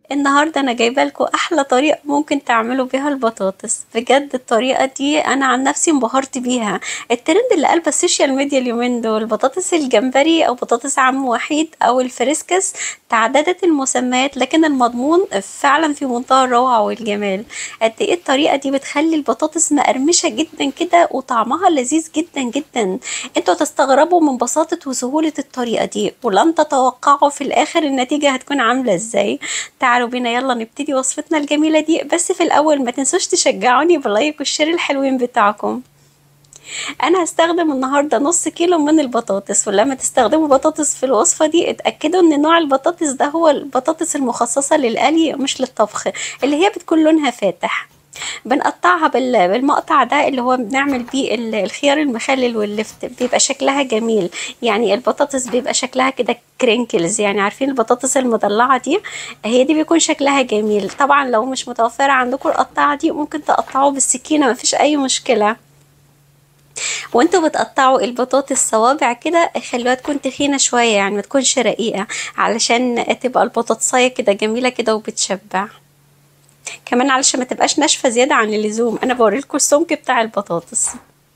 النهاردة أنا جايبة لكم أحلى طريقة ممكن تعملوا بيها البطاطس بجد الطريقة دي أنا عن نفسي انبهرت بيها الترند اللي قلب السوشيال ميديا اليومين دول بطاطس الجمبري أو بطاطس عم وحيد أو الفريسكس تعددت المسميات لكن المضمون فعلا في منتهى الروعة والجمال قد إيه الطريقة دي بتخلي البطاطس مقرمشة جدا كده وطعمها لذيذ جدا جدا انتوا هتستغربوا من بساطة وسهولة الطريقة دي ولن تتوقعوا في الآخر النتيجة هتكون عاملة ازاي تعالوا بينا يلا نبتدي وصفتنا الجميلة دي بس في الأول ما تنسوش تشجعوني باللايك والشير الحلوين بتاعكم انا هستخدم النهارده نص كيلو من البطاطس ولما تستخدموا بطاطس في الوصفه دي اتاكدوا ان نوع البطاطس ده هو البطاطس المخصصه للقلي مش للطبخ اللي هي بتكون لونها فاتح بنقطعها بالمقطع ده اللي هو بنعمل بيه الخيار المخلل واللفت بيبقى شكلها جميل يعني البطاطس بيبقى شكلها كده كرينكلز يعني عارفين البطاطس المضلعة دي هي دي بيكون شكلها جميل طبعا لو مش متوفرة عندكم القطاعة دي ممكن تقطعوه بالسكينة مفيش أي مشكلة وانتوا بتقطعوا البطاطس صوابع كده خلوها تكون تخينة شوية يعني ما تكونش رقيقة علشان تبقى البطاطساية كده جميلة كده وبتشبع كمان علشان ما تبقاش ناشفه زياده عن اللزوم انا بوريلكوا السمك بتاع البطاطس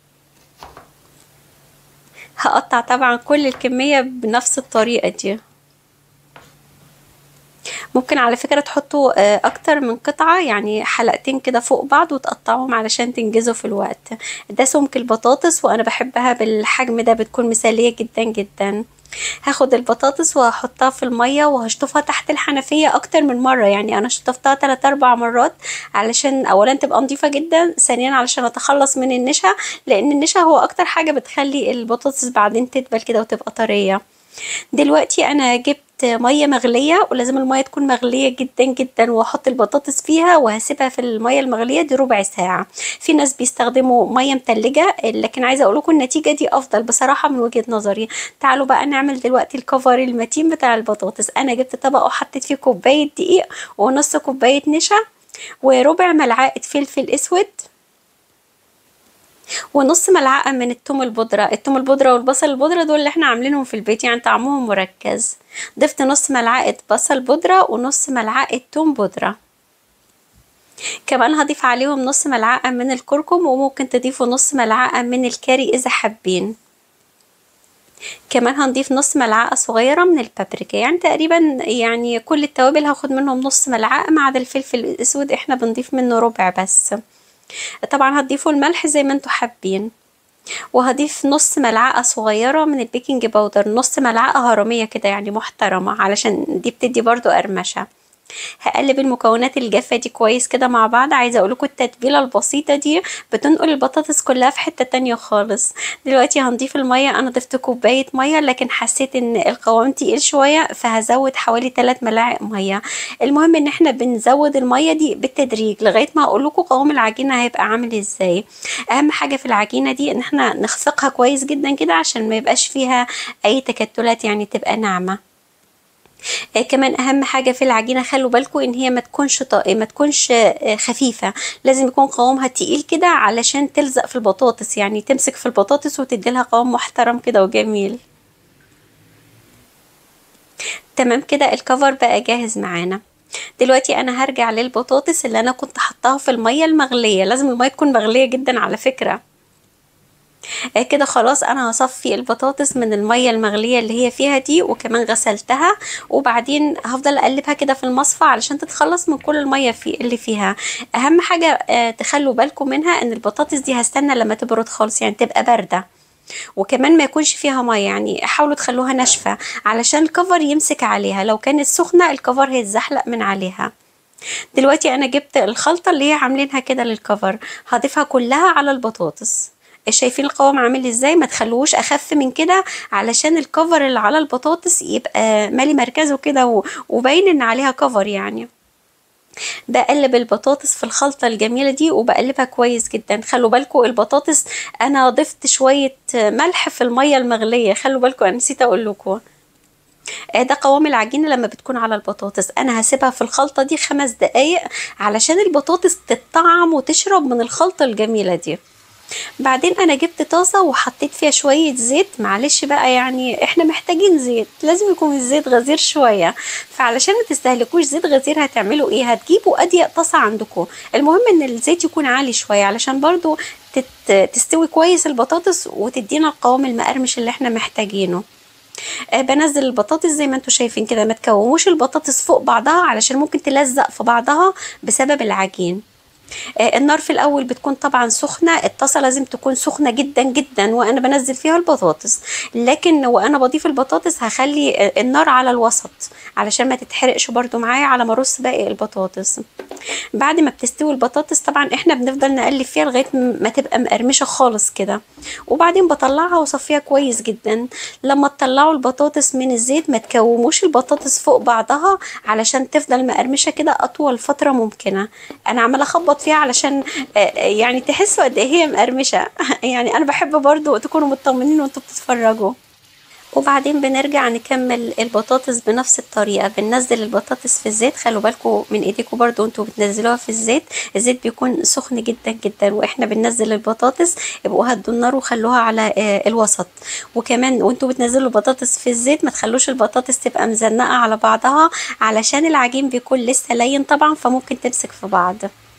هقطع طبعا كل الكميه بنفس الطريقه دي ممكن على فكرة تحطوا اكتر من قطعة يعني حلقتين كده فوق بعض وتقطعوهم علشان تنجزوا في الوقت ده سمك البطاطس وانا بحبها بالحجم ده بتكون مثالية جدا جدا هاخد البطاطس وهحطها في المية وهشطفها تحت الحنفية اكتر من مرة يعني انا شطفتها تلات اربع مرات علشان اولا تبقى نظيفة جدا ثانيا علشان اتخلص من النشا لان النشا هو اكتر حاجة بتخلي البطاطس بعدين تدبل كده وتبقى طرية دلوقتي انا جبت ميه مغليه ولازم الميه تكون مغليه جدا جدا واحط البطاطس فيها وهسيبها في الميه المغليه دي ربع ساعه في ناس بيستخدموا ميه متلجه لكن عايزه اقول لكم النتيجه دي افضل بصراحه من وجهه نظري تعالوا بقى نعمل دلوقتي الكفر المتين بتاع البطاطس انا جبت طبق وحطيت فيه كوبايه دقيق ونص كوبايه نشا وربع ملعقه فلفل اسود ونص ملعقة من التوم البودرة التوم البودرة والبصل البودرة دول اللي احنا عاملينهم في البيت يعني طعمهم مركز ضفت نص ملعقة بصل بودرة ونص ملعقة توم بودرة كمان هضيف عليهم نص ملعقة من الكركم وممكن تضيفوا نص ملعقة من الكاري إذا حابين كمان هنضيف نص ملعقة صغيرة من البابريكا يعني تقريبا يعني كل التوابل هاخد منهم نص ملعقة ما عدا الفلفل الأسود احنا بنضيف منه ربع بس طبعا هتضيفوا الملح زي ما انتوا حابين وهضيف نص ملعقة صغيرة من البيكنج باودر نص ملعقة هرمية كده يعني محترمة علشان دي بتدي برضو قرمشة هقلب المكونات الجافة دي كويس كده مع بعض عايزة اقولكوا التتبيلة البسيطة دي بتنقل البطاطس كلها في حتة تانية خالص دلوقتي هنضيف المية انا ضفت كوباية مية لكن حسيت ان القوام تقيل شوية فهزود حوالي 3 ملاعق مية المهم ان احنا بنزود المية دي بالتدريج لغاية ما اقولكوا قوام العجينة هيبقى عامل ازاي اهم حاجة في العجينة دي ان احنا نخفقها كويس جدا كده عشان ما يبقاش فيها اي تكتلات يعني تبقى ناعمة آه كمان اهم حاجه في العجينه خلوا بالكم ان هي ما تكونش طا... ما تكونش آه خفيفه لازم يكون قوامها تقيل كده علشان تلزق في البطاطس يعني تمسك في البطاطس وتدي لها قوام محترم كده وجميل تمام كده الكفر بقى جاهز معانا دلوقتي انا هرجع للبطاطس اللي انا كنت حطاها في الميه المغليه لازم الميه تكون مغليه جدا على فكره آه كده خلاص انا هصفي البطاطس من المية المغلية اللي هي فيها دي وكمان غسلتها وبعدين هفضل اقلبها كده في المصفى علشان تتخلص من كل المية في اللي فيها اهم حاجة آه تخلوا بالكم منها ان البطاطس دي هستنى لما تبرد خالص يعني تبقى باردة وكمان ما يكونش فيها ميه يعني حاولوا تخلوها ناشفه علشان الكفر يمسك عليها لو كانت سخنه الكفر هيتزحلق من عليها دلوقتي انا جبت الخلطه اللي هي عاملينها كده للكفر هضيفها كلها على البطاطس شايفين القوام عامل ازاي ما تخلوهوش اخف من كده علشان الكفر اللي على البطاطس يبقى مالي مركزه كده وباين ان عليها كفر يعني بقلب البطاطس في الخلطة الجميلة دي وبقلبها كويس جدا خلوا بالكم البطاطس انا ضفت شوية ملح في المية المغلية خلوا بالكم انا نسيت اقول لكم ده قوام العجينة لما بتكون على البطاطس انا هسيبها في الخلطة دي خمس دقايق علشان البطاطس تتطعم وتشرب من الخلطة الجميلة دي بعدين انا جبت طاسه وحطيت فيها شويه زيت معلش بقى يعني احنا محتاجين زيت لازم يكون الزيت غزير شويه فعلشان ما تستهلكوش زيت غزير هتعملوا ايه هتجيبوا اضيق طاسه عندكم المهم ان الزيت يكون عالي شويه علشان برضو تت... تستوي كويس البطاطس وتدينا القوام المقرمش اللي احنا محتاجينه آه بنزل البطاطس زي ما انتم شايفين كده ما تكوموش البطاطس فوق بعضها علشان ممكن تلزق في بعضها بسبب العجين آه النار في الاول بتكون طبعا سخنه الطاسه لازم تكون سخنه جدا جدا وانا بنزل فيها البطاطس لكن وانا بضيف البطاطس هخلي النار على الوسط علشان ما تتحرقش برده معايا على ما ارص باقي البطاطس بعد ما بتستوي البطاطس طبعا احنا بنفضل نقلب فيها لغايه ما تبقى مقرمشه خالص كده وبعدين بطلعها واصفيها كويس جدا لما تطلعوا البطاطس من الزيت ما تكوموش البطاطس فوق بعضها علشان تفضل مقرمشه كده اطول فتره ممكنه انا عماله اخبط فيها علشان يعني تحسوا قد ايه هي مقرمشه يعني انا بحب برضو تكونوا مطمنين وانتوا بتتفرجوا وبعدين بنرجع نكمل البطاطس بنفس الطريقه بننزل البطاطس في الزيت خلوا بالكم من ايديكم برضو انتوا بتنزلوها في الزيت الزيت بيكون سخن جدا جدا واحنا بننزل البطاطس يبقوا هدوا النار وخلوها على الوسط وكمان وانتوا بتنزلوا البطاطس في الزيت ما تخلوش البطاطس تبقى مزنقه على بعضها علشان العجين بيكون لسه لين طبعا فممكن تمسك في بعض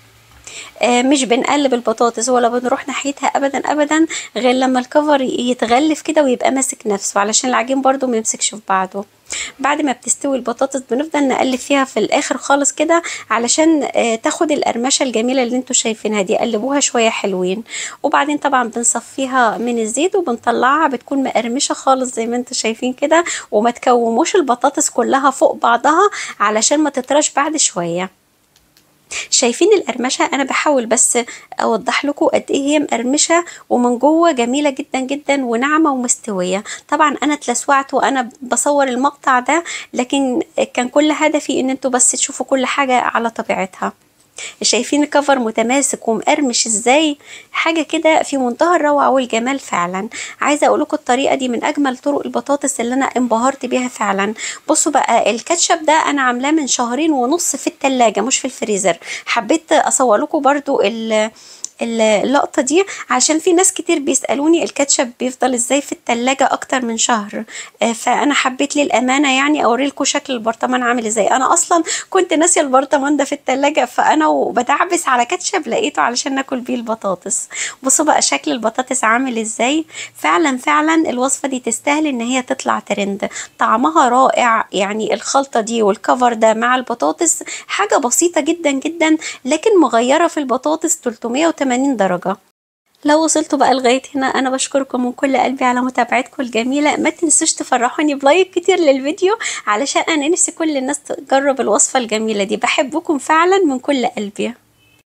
آه مش بنقلب البطاطس ولا بنروح ناحيتها ابدا ابدا غير لما الكفر يتغلف كده ويبقى ماسك نفسه علشان العجين برضو ما يمسكش في بعضه بعد ما بتستوي البطاطس بنفضل نقلب فيها في الاخر خالص كده علشان آه تاخد القرمشه الجميله اللي انتوا شايفينها دي قلبوها شويه حلوين وبعدين طبعا بنصفيها من الزيت وبنطلعها بتكون مقرمشه خالص زي ما انتوا شايفين كده وما تكوموش البطاطس كلها فوق بعضها علشان ما تطرش بعد شويه شايفين القرمشه انا بحاول بس اوضح لكم قد ايه هي مقرمشه ومن جوه جميله جدا جدا وناعمه ومستويه طبعا انا اتلسوعت وانا بصور المقطع ده لكن كان كل هدفي ان انتوا بس تشوفوا كل حاجه على طبيعتها شايفين الكفر متماسك ومقرمش ازاي حاجة كده في منتهى الروعة والجمال فعلا عايزة اقول لكم الطريقة دي من اجمل طرق البطاطس اللي انا انبهرت بيها فعلا بصوا بقى الكاتشب ده انا عاملاه من شهرين ونص في التلاجة مش في الفريزر حبيت اصور لكم برضو اللقطة دي عشان في ناس كتير بيسألوني الكاتشب بيفضل ازاي في التلاجة اكتر من شهر فانا حبيت للامانة يعني اوريلكم شكل البرطمان عامل ازاي انا اصلا كنت ناسية البرطمان ده في التلاجة فانا وبدعبس على كاتشب لقيته علشان ناكل بيه البطاطس بصوا بقى شكل البطاطس عامل ازاي فعلا فعلا الوصفة دي تستاهل ان هي تطلع ترند طعمها رائع يعني الخلطة دي والكفر ده مع البطاطس حاجة بسيطة جدا جدا لكن مغيرة في البطاطس 380 80 درجة لو وصلتوا بقى لغاية هنا أنا بشكركم من كل قلبي على متابعتكم الجميلة ما تنسوش تفرحوني بلايك كتير للفيديو علشان أنا نفسي كل الناس تجرب الوصفة الجميلة دي بحبكم فعلا من كل قلبي